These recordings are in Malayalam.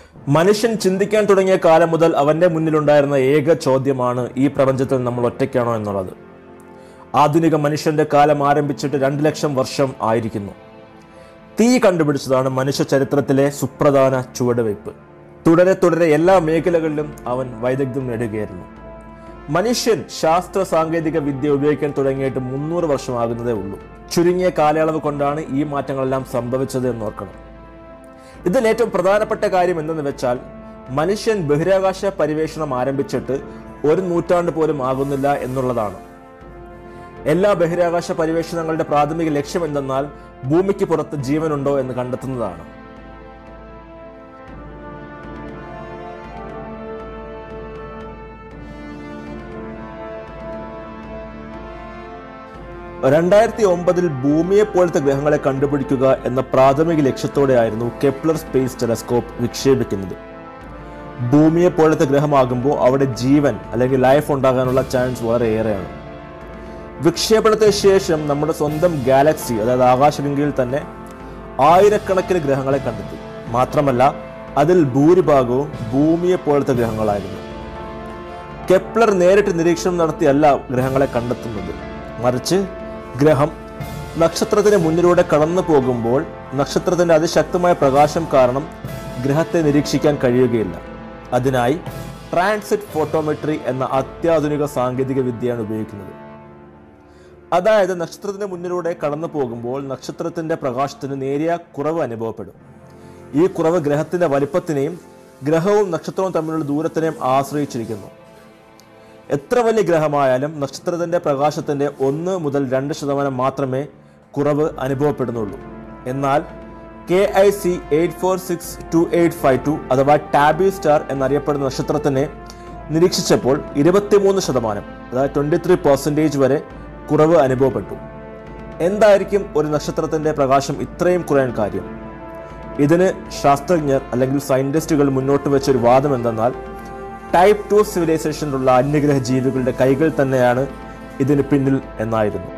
മനുഷ്യൻ ചിന്തിക്കാൻ തുടങ്ങിയ കാലം മുതൽ അവന്റെ മുന്നിലുണ്ടായിരുന്ന ഏക ചോദ്യമാണ് ഈ പ്രപഞ്ചത്തിൽ നമ്മൾ ഒറ്റയ്ക്കാണോ എന്നുള്ളത് ആധുനിക മനുഷ്യന്റെ കാലം ആരംഭിച്ചിട്ട് രണ്ട് ലക്ഷം വർഷം ആയിരിക്കുന്നു തീ കണ്ടുപിടിച്ചതാണ് മനുഷ്യ ചരിത്രത്തിലെ സുപ്രധാന ചുവടുവയ്പ് തുടരെ തുടരെ എല്ലാ മേഖലകളിലും അവൻ വൈദഗ്ധ്യം നേടുകയായിരുന്നു മനുഷ്യൻ ശാസ്ത്ര സാങ്കേതിക വിദ്യ ഉപയോഗിക്കാൻ തുടങ്ങിയിട്ട് മുന്നൂറ് വർഷമാകുന്നതേ ഉള്ളൂ ചുരുങ്ങിയ കാലയളവ് കൊണ്ടാണ് ഈ മാറ്റങ്ങളെല്ലാം സംഭവിച്ചത് എന്ന് ഓർക്കണം ഇതിൽ ഏറ്റവും പ്രധാനപ്പെട്ട കാര്യം എന്തെന്ന് വെച്ചാൽ മനുഷ്യൻ ബഹിരാകാശ പര്യവേഷണം ആരംഭിച്ചിട്ട് ഒരു നൂറ്റാണ്ട് പോലും ആകുന്നില്ല എന്നുള്ളതാണ് എല്ലാ ബഹിരാകാശ പര്യവേഷണങ്ങളുടെ പ്രാഥമിക ലക്ഷ്യം എന്തെന്നാൽ ഭൂമിക്ക് പുറത്ത് ജീവനുണ്ടോ എന്ന് കണ്ടെത്തുന്നതാണ് രണ്ടായിരത്തി ഒമ്പതിൽ ഭൂമിയെ പോലത്തെ ഗ്രഹങ്ങളെ കണ്ടുപിടിക്കുക എന്ന പ്രാഥമിക ലക്ഷ്യത്തോടെയായിരുന്നു കെപ്ലർ സ്പേസ് ടെലസ്കോപ്പ് വിക്ഷേപിക്കുന്നത് ഭൂമിയെ പോലത്തെ ഗ്രഹമാകുമ്പോൾ അവിടെ ജീവൻ അല്ലെങ്കിൽ ലൈഫ് ഉണ്ടാകാനുള്ള ചാൻസ് വളരെ ഏറെയാണ് വിക്ഷേപണത്തിന് ശേഷം നമ്മുടെ സ്വന്തം ഗാലക്സി അതായത് ആകാശഗംഗയിൽ തന്നെ ആയിരക്കണക്കിന് ഗ്രഹങ്ങളെ കണ്ടെത്തി മാത്രമല്ല അതിൽ ഭൂരിഭാഗവും ഭൂമിയെ പോലത്തെ ഗ്രഹങ്ങളായിരുന്നു കെപ്ലർ നേരിട്ട് നിരീക്ഷണം നടത്തിയല്ല ഗ്രഹങ്ങളെ കണ്ടെത്തുന്നത് മറിച്ച് ഗ്രഹം നക്ഷത്രത്തിന് മുന്നിലൂടെ കടന്നു പോകുമ്പോൾ നക്ഷത്രത്തിന്റെ അതിശക്തമായ പ്രകാശം കാരണം ഗ്രഹത്തെ നിരീക്ഷിക്കാൻ കഴിയുകയില്ല അതിനായി ട്രാൻസിറ്റ് ഫോട്ടോമെട്രി എന്ന അത്യാധുനിക സാങ്കേതിക വിദ്യയാണ് ഉപയോഗിക്കുന്നത് അതായത് നക്ഷത്രത്തിന്റെ മുന്നിലൂടെ കടന്നു പോകുമ്പോൾ നക്ഷത്രത്തിന്റെ പ്രകാശത്തിന് നേരിയ കുറവ് അനുഭവപ്പെടും ഈ കുറവ് ഗ്രഹത്തിന്റെ വലിപ്പത്തിനെയും ഗ്രഹവും നക്ഷത്രവും തമ്മിലുള്ള ദൂരത്തിനെയും ആശ്രയിച്ചിരിക്കുന്നു എത്ര വലിയ ഗ്രഹമായാലും നക്ഷത്രത്തിന്റെ പ്രകാശത്തിന്റെ ഒന്ന് മുതൽ രണ്ട് ശതമാനം മാത്രമേ കുറവ് അനുഭവപ്പെടുന്നുള്ളൂ എന്നാൽ K I C eight four six two eight five two അഥവാ ടാബി സ്റ്റാർ എന്നറിയപ്പെടുന്ന നക്ഷത്രത്തിനെ നിരീക്ഷിച്ചപ്പോൾ ഇരുപത്തിമൂന്ന് ശതമാനം അതായത് ട്വന്റി ത്രീ പെർസെൻറ്റേജ് വരെ കുറവ് അനുഭവപ്പെട്ടു എന്തായിരിക്കും ഒരു നക്ഷത്രത്തിന്റെ പ്രകാശം ഇത്രയും കുറയാൻ കാര്യം ഇതിന് ശാസ്ത്രജ്ഞർ അല്ലെങ്കിൽ സയന്റിസ്റ്റുകൾ മുന്നോട്ട് വെച്ച ഒരു വാദം എന്തെന്നാൽ ടൈപ്പ് ടു സിവിലൈസേഷനിലുള്ള അന്യഗ്രഹ ജീവികളുടെ കൈകൾ തന്നെയാണ് ഇതിന് പിന്നിൽ എന്നായിരുന്നു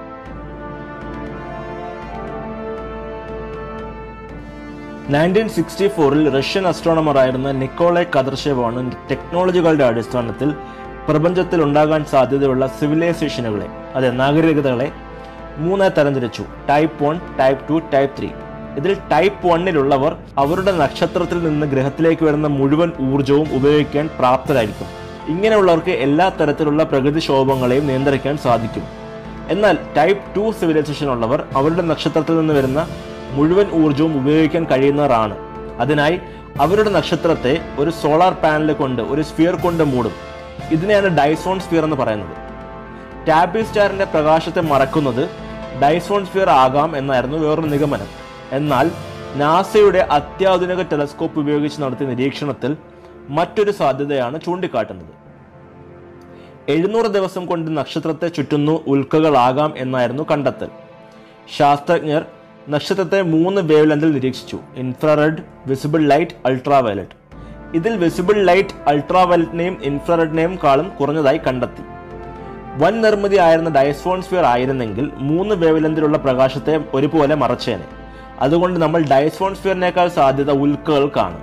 നയൻറ്റീൻ സിക്സ്റ്റി ഫോറിൽ റഷ്യൻ അസ്ട്രോണമറായിരുന്ന നിക്കോളെ കദർഷേവാണ് ടെക്നോളജികളുടെ അടിസ്ഥാനത്തിൽ പ്രപഞ്ചത്തിൽ ഉണ്ടാകാൻ സാധ്യതയുള്ള സിവിലൈസേഷനുകളെ അതെ നാഗരികതകളെ മൂന്നായി തരംതിരിച്ചു type one type two type three ഇതിൽ ടൈപ്പ് വണ്ണിലുള്ളവർ അവരുടെ നക്ഷത്രത്തിൽ നിന്ന് ഗ്രഹത്തിലേക്ക് വരുന്ന മുഴുവൻ ഊർജവും ഉപയോഗിക്കാൻ പ്രാപ്തരായിരിക്കും ഇങ്ങനെയുള്ളവർക്ക് എല്ലാ തരത്തിലുള്ള പ്രകൃതിക്ഷോഭങ്ങളെയും നിയന്ത്രിക്കാൻ സാധിക്കും എന്നാൽ ടൈപ്പ് ടു സിവിലൈസേഷൻ ഉള്ളവർ അവരുടെ നക്ഷത്രത്തിൽ നിന്ന് വരുന്ന മുഴുവൻ ഊർജവും ഉപയോഗിക്കാൻ കഴിയുന്നവരാണ് അതിനായി അവരുടെ നക്ഷത്രത്തെ ഒരു സോളാർ പാനൽ കൊണ്ട് ഒരു സ്ഫിയർ കൊണ്ട് മൂടും ഇതിനെയാണ് ഡൈസോൺ സ്ഫിയർ എന്ന് പറയുന്നത് ടാബി സ്റ്റാറിന്റെ പ്രകാശത്തെ മറക്കുന്നത് ഡൈസോൺ സ്ഫിയർ ആകാം എന്നായിരുന്നു വേറൊരു നിഗമനം എന്നാൽ നാസയുടെ അത്യാധുനിക ടെലസ്കോപ്പ് ഉപയോഗിച്ച് നടത്തിയ നിരീക്ഷണത്തിൽ മറ്റൊരു സാധ്യതയാണ് ചൂണ്ടിക്കാട്ടുന്നത് എഴുന്നൂറ് ദിവസം കൊണ്ട് നക്ഷത്രത്തെ ചുറ്റുന്നു ഉൽക്കകളാകാം എന്നായിരുന്നു കണ്ടെത്തൽ ശാസ്ത്രജ്ഞർ നക്ഷത്രത്തെ മൂന്ന് വേവ് ലെന്തിൽ നിരീക്ഷിച്ചു ഇൻഫ്രാറെഡ് വിസിബിൾ ലൈറ്റ് അൾട്രാവയലറ്റ് ഇതിൽ വിസിബിൾ ലൈറ്റ് അൾട്രാവയലറ്റിനെയും ഇൻഫ്രാറെഡിനെയും കാളും കുറഞ്ഞതായി കണ്ടെത്തി വൻ നിർമ്മിതി ആയിരുന്ന ഡൈസ്ഫോൺ സ്ഫിയർ ആയിരുന്നെങ്കിൽ മൂന്ന് വേവ് ലെന്തിലുള്ള പ്രകാശത്തെ ഒരുപോലെ മറച്ചേനെ അതുകൊണ്ട് നമ്മൾ ഡൈസ്ഫോൺ സ്ഫിയറിനേക്കാൾ സാധ്യത ഉൽക്കകൾക്കാണ്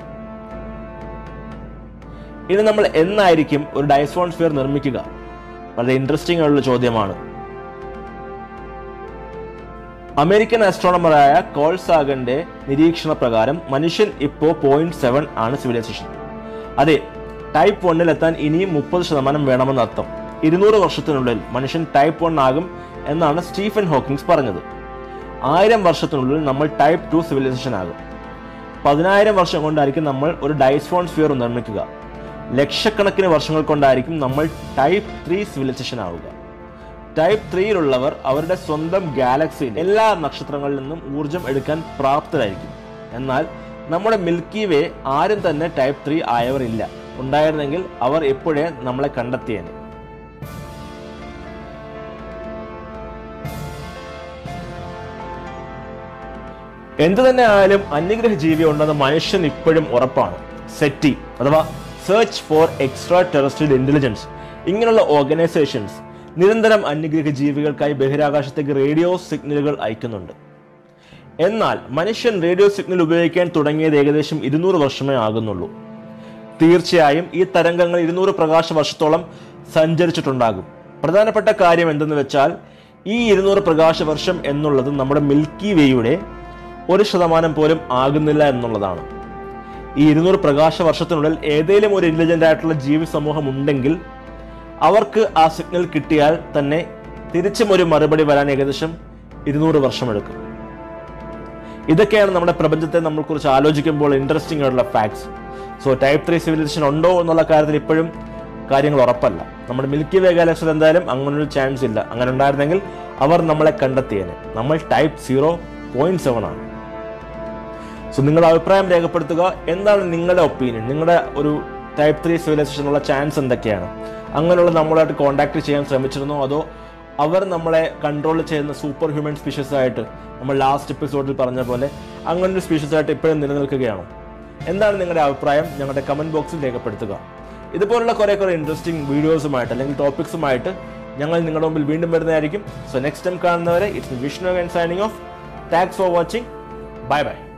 ഇനി നമ്മൾ എന്നായിരിക്കും ഒരു ഡൈസ്ഫോൺ സ്ഫിയർ നിർമ്മിക്കുക വളരെ ഇൻട്രസ്റ്റിംഗ് ആയിട്ടുള്ള ചോദ്യമാണ് അമേരിക്കൻ ആസ്ട്രോണമറായ കോൾ സാഗന്റെ നിരീക്ഷണ പ്രകാരം മനുഷ്യൻ ഇപ്പോൾ പോയിന്റ് സെവൻ ആണ് സിവിലൈസേഷൻ അതെ ടൈപ്പ് വണ്ണിൽ എത്താൻ ഇനിയും മുപ്പത് ശതമാനം വേണമെന്ന് അർത്ഥം ഇരുന്നൂറ് വർഷത്തിനുള്ളിൽ മനുഷ്യൻ ടൈപ്പ് വൺ ആകും എന്നാണ് സ്റ്റീഫൻ ഹോക്കിങ്സ് പറഞ്ഞത് ആയിരം വർഷത്തിനുള്ളിൽ നമ്മൾ ടൈപ്പ് ടു സിവിലൈസേഷൻ ആകും പതിനായിരം വർഷം കൊണ്ടായിരിക്കും നമ്മൾ ഒരു ഡൈസ്ഫോൺ സ്ഫിയർ നിർമ്മിക്കുക ലക്ഷക്കണക്കിന് വർഷങ്ങൾ കൊണ്ടായിരിക്കും നമ്മൾ ടൈപ്പ് ത്രീ സിവിലൈസേഷൻ ആവുക ടൈപ്പ് ത്രീയിലുള്ളവർ അവരുടെ സ്വന്തം ഗാലക്സിയിൽ എല്ലാ നക്ഷത്രങ്ങളിൽ നിന്നും ഊർജം എടുക്കാൻ പ്രാപ്തരായിരിക്കും എന്നാൽ നമ്മുടെ മിൽക്കി വേ ആരും തന്നെ ടൈപ്പ് ത്രീ ആയവർ ഇല്ല ഉണ്ടായിരുന്നെങ്കിൽ അവർ എപ്പോഴേ നമ്മളെ കണ്ടെത്തിയേനെ എന്തു തന്നെ ആയാലും അന്യഗ്രഹ ജീവി ഉണ്ടെന്ന് മനുഷ്യൻ ഇപ്പോഴും ഉറപ്പാണ് സെറ്റി അഥവാ search for extraterrestrial intelligence ഇങ്ങനെയുള്ള ഓർഗനൈസേഷൻസ് നിരന്തരം അന്യഗ്രഹ ജീവികൾക്കായി ബഹിരാകാശത്തേക്ക് റേഡിയോ സിഗ്നലുകൾ അയക്കുന്നുണ്ട് എന്നാൽ മനുഷ്യൻ റേഡിയോ സിഗ്നൽ ഉപയോഗിക്കാൻ തുടങ്ങിയത് ഏകദേശം ഇരുന്നൂറ് വർഷമേ ആകുന്നുള്ളൂ തീർച്ചയായും ഈ തരംഗങ്ങൾ ഇരുന്നൂറ് പ്രകാശ വർഷത്തോളം സഞ്ചരിച്ചിട്ടുണ്ടാകും പ്രധാനപ്പെട്ട കാര്യം എന്തെന്ന് വെച്ചാൽ ഈ ഇരുന്നൂറ് പ്രകാശ വർഷം എന്നുള്ളത് നമ്മുടെ മിൽക്കി വേയുടെ ഒരു ശതമാനം പോലും ആകുന്നില്ല എന്നുള്ളതാണ് ഈ ഇരുന്നൂറ് പ്രകാശ വർഷത്തിനുള്ളിൽ ഏതെങ്കിലും ഒരു ഇന്റലിജന്റ് ആയിട്ടുള്ള ജീവി സമൂഹം ഉണ്ടെങ്കിൽ അവർക്ക് ആ സിഗ്നൽ കിട്ടിയാൽ തന്നെ തിരിച്ചും ഒരു മറുപടി വരാൻ ഏകദേശം ഇരുന്നൂറ് വർഷമെടുക്കും ഇതൊക്കെയാണ് നമ്മുടെ പ്രപഞ്ചത്തെ നമ്മൾ കുറിച്ച് ആലോചിക്കുമ്പോൾ ഇൻട്രസ്റ്റിംഗ് ആയിട്ടുള്ള facts so type three civilisation ഉണ്ടോ എന്നുള്ള കാര്യത്തിൽ ഇപ്പോഴും കാര്യങ്ങൾ ഉറപ്പല്ല നമ്മുടെ മിൽക്കി വേ ഗാലക്സിയിൽ എന്തായാലും അങ്ങനൊരു ചാൻസ് ഇല്ല അങ്ങനെ ഉണ്ടായിരുന്നെങ്കിൽ അവർ നമ്മളെ കണ്ടെത്തിയേനെ നമ്മൾ ടൈപ്പ് സീറോ പോയിന്റ് സെവൻ ആണ് സോ നിങ്ങളുടെ അഭിപ്രായം രേഖപ്പെടുത്തുക എന്താണ് നിങ്ങളുടെ ഒപ്പീനിയൻ നിങ്ങളുടെ ഒരു ടൈപ്പ് ത്രീ സിവിലൈസേഷനുള്ള ചാൻസ് എന്തൊക്കെയാണ് അങ്ങനെയുള്ള നമ്മളായിട്ട് കോൺടാക്ട് ചെയ്യാൻ ശ്രമിച്ചിരുന്നോ അതോ അവർ നമ്മളെ കൺട്രോൾ ചെയ്യുന്ന സൂപ്പർ ഹ്യൂമൻ സ്പീഷ്യസ് ആയിട്ട് നമ്മൾ ലാസ്റ്റ് എപ്പിസോഡിൽ പറഞ്ഞ പോലെ അങ്ങനെ ഒരു സ്പീഷ്യസ് ആയിട്ട് ഇപ്പോഴും നിലനിൽക്കുകയാണോ എന്താണ് നിങ്ങളുടെ അഭിപ്രായം ഞങ്ങളുടെ കമന്റ് ബോക്സിൽ രേഖപ്പെടുത്തുക ഇതുപോലുള്ള കുറെ കുറെ ഇൻട്രസ്റ്റിംഗ് വീഡിയോസുമായിട്ട് അല്ലെങ്കിൽ ടോപ്പിക്സുമായിട്ട് ഞങ്ങൾ നിങ്ങളുടെ മുമ്പിൽ വീണ്ടും വരുന്നതായിരിക്കും സോ നെക്സ്റ്റ് ടൈം കാണുന്നവരെ it's Vishnu and signing off thanks for watching bye by